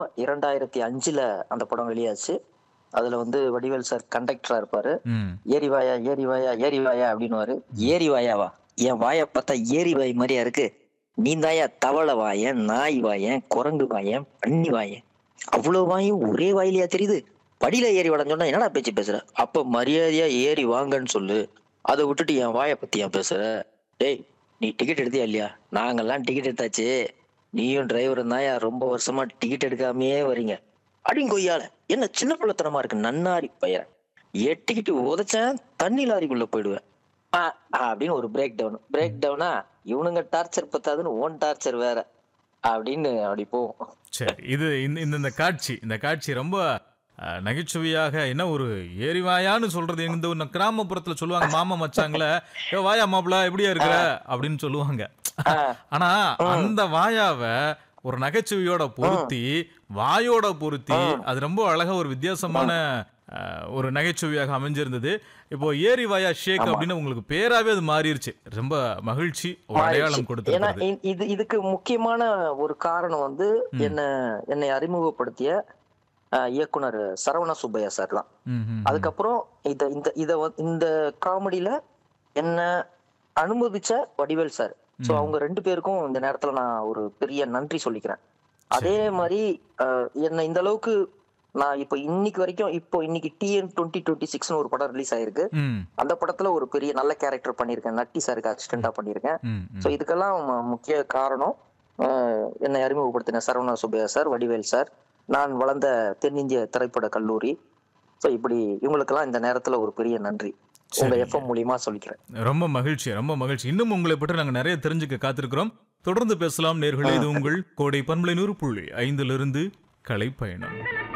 இரண்டாயிரத்தி அஞ்சுல அந்த படம் வெளியாச்சு அதுல வந்து வடிவேல் சார் கண்டக்டரா இருப்பாரு ம் ஏரி வாயா ஏரி வாயா ஏரி வாயா அப்படின்னுவாரு ஏரி வாயாவா என் வாயை பார்த்தா ஏரி வாய் மாதிரியா இருக்கு நீ தாயா தவளை வாயன் நாய் வாயன் குரங்கு வாயன் பன்னி வாயன் அவ்வளவு வாயும் ஒரே வாயிலையா தெரியுது படியில ஏறி வாடன்னு சொன்னா என்னடா பேச்சு பேசுற அப்ப மரியாதையா ஏறி வாங்கன்னு சொல்லு அதை விட்டுட்டு என் வாயை பத்தி ஏன் பேசுற டேய் நீ டிக்கெட் எடுத்தியா இல்லையா நாங்கெல்லாம் டிக்கெட் எடுத்தாச்சு நீயும் டிரைவரும் தாயா ரொம்ப வருஷமா டிக்கெட் எடுக்காமயே வரீங்க அடிங்க கொய்யால என்ன சின்ன பிள்ளைத்தனமா இருக்கு நன்னாரி பையன் எட்டிக்கிட்டு உதைச்சேன் தண்ணி லாரிக்குள்ள போயிடுவேன் ஆ, ஆ, அப்படின்னு ஒரு பிரேக் டவுன் பிரேக் டவுனா இவனுங்க டார்ச்சர் பத்தாதுன்னு ஓன் டார்ச்சர் வேற அப்படின்னு அப்படி போவோம் சரி இது இந்த இந்த இந்த காட்சி இந்த காட்சி ரொம்ப அஹ், நகைச்சுவையாக என்ன ஒரு ஏரிவாயான்னு சொல்றது இந்த ஒரு கிராமப்புறத்துல சொல்லுவாங்க மாமா மச்சாங்கள ஏ வாயா மாப்பிள எப்படியா இருக்கிற அப்படின்னு சொல்லுவாங்க ஆ, ஆனா அந்த வாயாவை ஒரு நகைச்சுவையோட பொருத்தி வாயோட பொருத்தி அது ரொம்ப அழகா ஒரு வித்தியாசமான அஹ், ஒரு நகைச்சுவையாக அமைஞ்சிருந்தது இப்போ ஏரி வாயா ஷேக் அப்படின்னு உங்களுக்கு பேராவே அது மாறிடுச்சு ரொம்ப மகிழ்ச்சி ஒரு அடையாளம் ஏன்னா கொடுத்திருக்கிறது இ- இது இதுக்கு முக்கியமான ஒரு காரணம் வந்து என்ன என்னை அறிமுகப்படுத்திய அஹ், இயக்குனர் சரவண சுப்பையா சார் தான் ம், ம், ம். அதுக்கப்புறம் இத இந்த இத வந்து- இந்த காமெடியில என்ன அனுமதிச்ச வடிவேல் சார் சோ அவங்க ரெண்டு பேருக்கும் இந்த நேரத்துல நான் ஒரு பெரிய நன்றி சொல்லிக்கிறேன் அதே மாதிரி அஹ், என்னை இந்த அளவுக்கு நான் இப்போ இன்னைக்கு வரைக்கும் இப்போ இன்னைக்கு டிஎன் டுவெண்ட்டி டுவெண்ட்டி சிக்ஸ்னு ஒரு படம் ரிலீஸ் ஆயிருக்கு ம், அந்த படத்துல ஒரு பெரிய நல்ல கேரக்டர் பண்ணியிருக்கேன் நட்டி சாருக்கு அசிஸ்டண்டா பண்ணியிருக்கேன் ம், ம். ஸோ இதுக்கெல்லாம் ம- முக்கிய காரணம் அஹ், என்னை அறிமுகப்படுத்தின சரவணா சுப்பையா சார் வடிவேல் சார் நான் வளர்ந்த தென்னிந்திய திரைப்பட கல்லூரி ஸோ இப்படி இவங்களுக்கெல்லாம் இந்த நேரத்துல ஒரு பெரிய நன்றி உங்க சரி. எஃப்எம் மூலியமா சொல்லிக்கிறேன் ரொம்ப மகிழ்ச்சி ரொம்ப மகிழ்ச்சி இன்னும் உங்களை பற்றி நாங்க நிறைய தெரிஞ்சுக்க காத்திருக்கிறோம் தொடர்ந்து பேசலாம் நேர்களே இது உங்கள் கோடை பண்பலை நூறு புள்ளி ஐந்திலிருந்து கலை பயணம்